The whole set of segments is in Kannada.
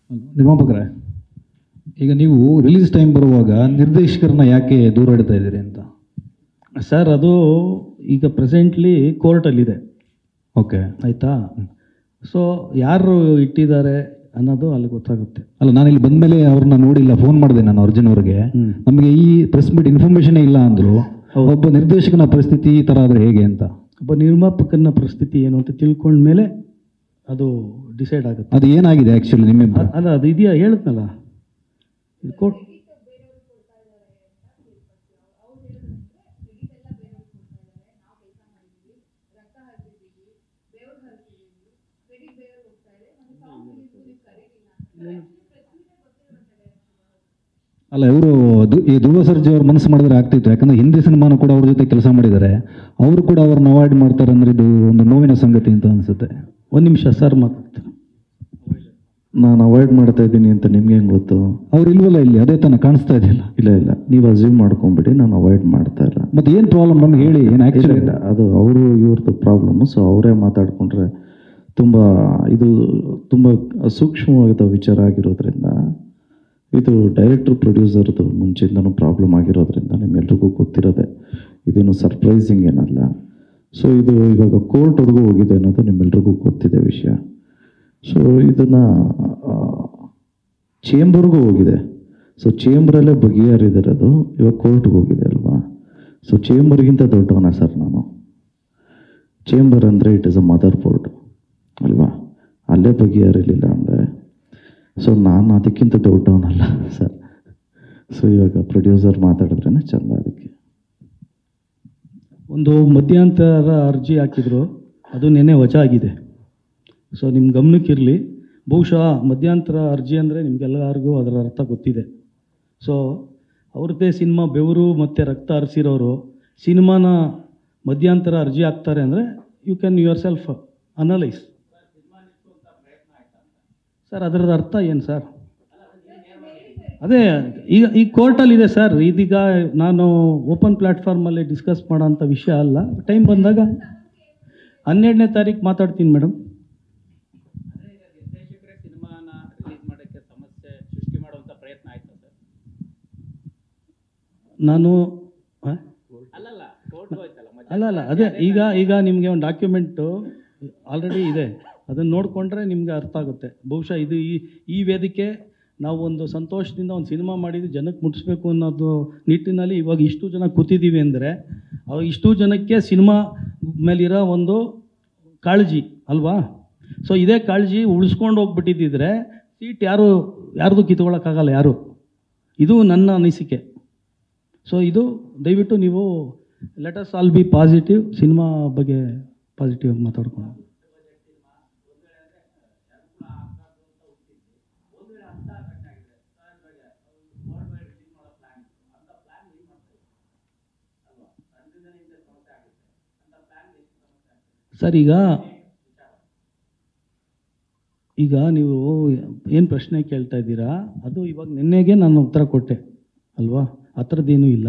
ನಿರ್ಮಾಪಕರೇ ಈಗ ನೀವು ರಿಲೀಸ್ ಟೈಮ್ ಬರುವಾಗ ನಿರ್ದೇಶಕರನ್ನ ಯಾಕೆ ದೂರ ಇಡ್ತಾ ಇದ್ದೀರಿ ಅಂತ ಸರ್ ಅದು ಈಗ ಪ್ರೆಸೆಂಟ್ಲಿ ಕೋರ್ಟಲ್ಲಿದೆ ಓಕೆ ಆಯಿತಾ ಸೊ ಯಾರು ಇಟ್ಟಿದ್ದಾರೆ ಅನ್ನೋದು ಅಲ್ಲಿ ಗೊತ್ತಾಗುತ್ತೆ ಅಲ್ಲ ನಾನು ಇಲ್ಲಿ ಬಂದಮೇಲೆ ಅವ್ರನ್ನ ನೋಡಿಲ್ಲ ಫೋನ್ ಮಾಡಿದೆ ನಾನು ಅರ್ಜುನ್ ಅವ್ರಿಗೆ ಹ್ಮ್. ನಮಗೆ ಈ ಪ್ರೆಸ್ ಮೀಟ್ ಇನ್ಫಾರ್ಮೇಷನ್ ಇಲ್ಲ ಅಂದ್ರು ಒಬ್ಬ ನಿರ್ದೇಶಕನ ಪರಿಸ್ಥಿತಿ ಈ ಥರ ಆದರೆ ಹೇಗೆ ಅಂತ ಒಬ್ಬ ನಿರ್ಮಾಪಕನ ಪರಿಸ್ಥಿತಿ ಏನು ಅಂತ ತಿಳ್ಕೊಂಡ್ಮೇಲೆ ಅದು ಡಿಸೈಡ್ ಆಗುತ್ತೆ ಅದು ಏನಾಗಿದೆ ಆ್ಯಕ್ಚುಲಿ ನಿಮ್ಮಿಂದ ಅ- ಅಲ್ಲ ಅದು ಇದೆಯಾ ಹೇಳಿದ್ನಲ್ಲ ಇದು ಕೋರ್ಟ್ ಅಲ್ಲ ಇವರು ಈ ಧ್ರುವ ಸರ್ಜಿ ಅವ್ರ ಮನಸ್ಸು ಮಾಡಿದ್ರೆ ಆಗ್ತಿತ್ತು ಯಾಕಂದ್ರೆ ಹಿಂದಿ ಸಿನಿಮಾನು ಕೂಡ ಅವ್ರ ಜೊತೆ ಕೆಲಸ ಮಾಡಿದ್ದಾರೆ ಅವರು ಕೂಡ ಅವ್ರನ್ನ ಅವಾಯ್ಡ್ ಮಾಡ್ತಾರೆ ಅಂದ್ರೆ ಇದು ಒಂದು ನೋವಿನ ಸಂಗತಿ ಅಂತ ಅನಿಸುತ್ತೆ ಒಂದು ನಿಮಿಷ ಸರ್ ಮಾತಾಡ್ತೀನಿ ನಾನು ಅವಾಯ್ಡ್ ಮಾಡ್ತಾ ಇದ್ದೀನಿ ಅಂತ ನಿಮ್ಗೆ ಹೆಂಗೆ ಗೊತ್ತು ಅವ್ರು ಇಲ್ವಲ್ಲ ಇಲ್ಲಿ ಅದೇ ತಾನೇ ಕಾಣಿಸ್ತಾ ಇದೆಯಲ್ಲ ಇಲ್ಲ ಇಲ್ಲ ನೀವು ಅಸ್ಯೂಮ್ ಮಾಡ್ಕೊಂಬಿಡಿ ನಾನು ಅವಾಯ್ಡ್ ಮಾಡ್ತಾ ಇಲ್ಲ ಮತ್ತೆ ಏನು ಪ್ರಾಬ್ಲಮ್ ನಮ್ಗೆ ಹೇಳಿ ಏನು ಇಲ್ಲ ಆ್ಯಕ್ಚುಲಿ ಇಲ್ಲ ಅದು ಅವರು ಇವ್ರದ್ದು ಪ್ರಾಬ್ಲಮ್ಮು ಸೊ ಅವರೇ ಮಾತಾಡಿಕೊಂಡ್ರೆ ತುಂಬ ಇದು ತುಂಬ ಸೂಕ್ಷ್ಮವಾದ ವಿಚಾರ ಆಗಿರೋದ್ರಿಂದ ಇದು ಡೈರೆಕ್ಟರ್ ಪ್ರೊಡ್ಯೂಸರ್ದು ಮುಂಚೆಯಿಂದನೂ ಪ್ರಾಬ್ಲಮ್ ಆಗಿರೋದ್ರಿಂದ ನಿಮ್ಗೆಲ್ರಿಗೂ ಗೊತ್ತಿರೋದೆ ಇದೇನು ಸರ್ಪ್ರೈಸಿಂಗ್ ಏನಲ್ಲ ಸೊ ಇದು ಇವಾಗ ಕೋರ್ಟ್ವರೆಗೂ ಹೋಗಿದೆ ಅನ್ನೋದು ನಿಮ್ಮೆಲ್ರಿಗೂ ಗೊತ್ತಿದೆ ವಿಷಯ ಸೊ ಇದನ್ನು ಚೇಂಬರ್ಗೂ ಹೋಗಿದೆ ಸೊ ಚೇಂಬರಲ್ಲೇ ಬಗೆಹರಿದಿರೋದು ಇವಾಗ ಕೋರ್ಟ್ಗೆ ಹೋಗಿದೆ ಅಲ್ವಾ ಸೊ ಚೇಂಬರ್ಗಿಂತ ದೊಡ್ಡವನ ಸರ್ ನಾನು ಚೇಂಬರ್ ಅಂದರೆ it is a motherboard ಅಲ್ವಾ ಅಲ್ಲೇ ಬಗೆಹರಿಲಿಲ್ಲ ಅಂದರೆ ಸೊ ನಾನು ಅದಕ್ಕಿಂತ ದೊಡ್ಡವನಲ್ಲ ಸರ್ ಸೊ ಇವಾಗ ಪ್ರೊಡ್ಯೂಸರ್ ಮಾತಾಡಿದ್ರೇ ಚಂದ ಅದಕ್ಕೆ ಒಂದು ಮಧ್ಯಂತರ ಅರ್ಜಿ ಹಾಕಿದ್ರು ಅದು ನೆನ್ನೆ ವಜಾ ಆಗಿದೆ ಸೊ ನಿಮ್ಮ ಗಮನಕ್ಕಿರಲಿ ಬಹುಶಃ ಮಧ್ಯಂತರ ಅರ್ಜಿ ಅಂದರೆ ನಿಮಗೆಲ್ಲರಿಗೂ ಅದರ ಅರ್ಥ ಗೊತ್ತಿದೆ ಸೊ ಅವ್ರದ್ದೇ ಸಿನಿಮಾ ಬೆವರು ಮತ್ತು ರಕ್ತ ಹರಿಸಿರೋರು ಸಿನಿಮಾನ ಮಧ್ಯಂತರ ಅರ್ಜಿ ಹಾಕ್ತಾರೆ ಅಂದರೆ you can yourself analyse sir ಅದರದ ಅರ್ಥ ಏನು ಸರ್ ಅದೇ ಈಗ ಈ ಕೋರ್ಟಲ್ಲಿದೆ ಸರ್ ಇದೀಗ ನಾನು ಓಪನ್ ಪ್ಲ್ಯಾಟ್ಫಾರ್ಮಲ್ಲಿ ಡಿಸ್ಕಸ್ ಮಾಡೋಂಥ ವಿಷಯ ಅಲ್ಲ ಟೈಮ್ ಬಂದಾಗ ಹನ್ನೆರಡನೇ ತಾರೀಕು ಮಾತಾಡ್ತೀನಿ ಮೇಡಮ್ ನಿರ್ದೇಶಕರೇ ಸಿನಿಮಾನ ರಿಲೀಸ್ ಮಾಡೋಕ್ಕೆ ಸಮಸ್ಯೆ ಸೃಷ್ಟಿ ಮಾಡುವಂಥ ಪ್ರಯತ್ನ ಆಯ್ತಾ ಸರ್ ನಾನು ಆ? ಅಲ್ಲಲ್ಲ ಕೋರ್ಟ್ ಹೋಯ್ತಲ್ಲ ಮತ್ತೆ ಅಲ್ಲ ಅಲ್ಲ ಅದೇ ಈಗ ಈಗ ನಿಮಗೆ ಒಂದು ಡಾಕ್ಯುಮೆಂಟು ಆಲ್ರೆಡಿ ಇದೆ ಅದನ್ನು ನೋಡಿಕೊಂಡ್ರೆ ನಿಮಗೆ ಅರ್ಥ ಆಗುತ್ತೆ ಬಹುಶಃ ಇದು ಈ ಈ ವೇದಿಕೆ ನಾವು ಒಂದು ಸಂತೋಷದಿಂದ ಒಂದು ಸಿನಿಮಾ ಮಾಡಿದ್ದು ಜನಕ್ಕೆ ಮುಟ್ಟಿಸ್ಬೇಕು ಅನ್ನೋದು ನಿಟ್ಟಿನಲ್ಲಿ ಇವಾಗ ಇಷ್ಟು ಜನ ಕೂತಿದ್ದೀವಿ ಅಂದರೆ ಅವಾಗ ಇಷ್ಟು ಜನಕ್ಕೆ ಸಿನಿಮಾ ಮೇಲಿರೋ ಒಂದು ಕಾಳಜಿ ಅಲ್ವಾ ಸೊ ಇದೇ ಕಾಳಜಿ ಉಳಿಸ್ಕೊಂಡು ಹೋಗ್ಬಿಟ್ಟಿದ್ದಿದ್ರೆ ಸೀಟ್ ಯಾರು ಯಾರ್ದು ಕಿತ್ಕೊಳ್ಳೋಕ್ಕಾಗಲ್ಲ ಯಾರು ಇದು ನನ್ನ ಅನಿಸಿಕೆ ಸೊ ಇದು ದಯವಿಟ್ಟು ನೀವು let's all be positive cinema ಬಗ್ಗೆ ಪಾಸಿಟಿವ್ ಆಗಿ ಮಾತಾಡ್ಕೊಂಡು ಸರ್ ಈಗ ಈಗ ನೀವು ಏನು ಪ್ರಶ್ನೆ ಕೇಳ್ತಾ ಇದ್ದೀರಾ ಅದು ಇವಾಗ ನಿನ್ನೆಗೆ ನಾನು ಉತ್ತರ ಕೊಟ್ಟೆ ಅಲ್ವಾ ಆ ಥರದ್ದೇನೂ ಇಲ್ಲ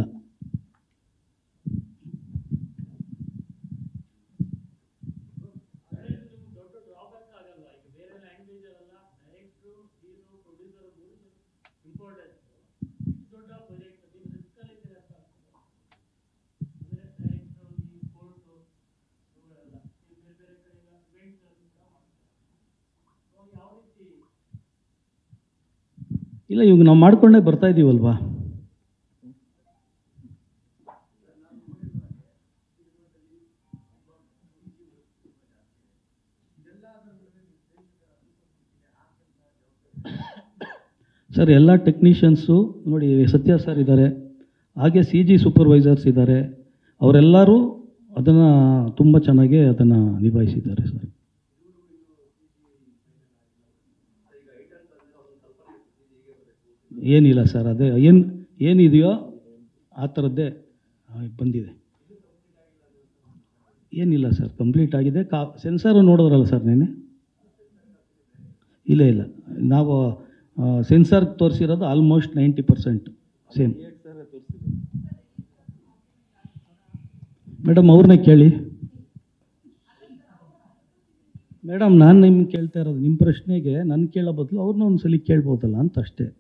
ಇಲ್ಲ ಇವಾಗ ನಾವು ಮಾಡ್ಕೊಂಡೇ ಬರ್ತಾ ಇದ್ದೀವಲ್ವಾ ಸರ್ ಎಲ್ಲ ಟೆಕ್ನಿಷಿಯನ್ಸು ನೋಡಿ ಸತ್ಯ ಸರ್ ಇದ್ದಾರೆ ಹಾಗೆ ಸಿ ಜಿ ಸೂಪರ್ವೈಸರ್ಸ್ ಇದ್ದಾರೆ ಅವರೆಲ್ಲರೂ ಅದನ್ನು ತುಂಬ ಚೆನ್ನಾಗಿ ಅದನ್ನು ನಿಭಾಯಿಸಿದ್ದಾರೆ ಸರ್ ಏನಿಲ್ಲ ಸರ್ ಅದೇ ಏನು ಏನಿದೆಯೋ ಆ ಥರದ್ದೇ ಆ, ಬಂದಿದೆ ಏನಿಲ್ಲ ಸರ್ ಕಂಪ್ಲೀಟ್ ಆಗಿದೆ ಕಾ ಸೆನ್ಸಾರು ನೋಡಿದ್ರಲ್ಲ ಸರ್ ನೆನೆ ಇಲ್ಲ ಇಲ್ಲ ನಾವು ಸೆನ್ಸಾರ್ ತೋರಿಸಿರೋದು almost ninety percent same madam ಅವ್ರನ್ನೇ ಕೇಳಿ ಮೇಡಮ್ ನಾನು ನಿಮ್ಗೆ ಕೇಳ್ತಾ ಇರೋದು ನಿಮ್ಮ ಪ್ರಶ್ನೆಗೆ ನನ್ನ ಕೇಳೋ ಬದಲು ಅವ್ರನ್ನ ಒಂದು ಸಲ ಕೇಳ್ಬೋದಲ್ಲ ಅಂತ ಅಷ್ಟೇ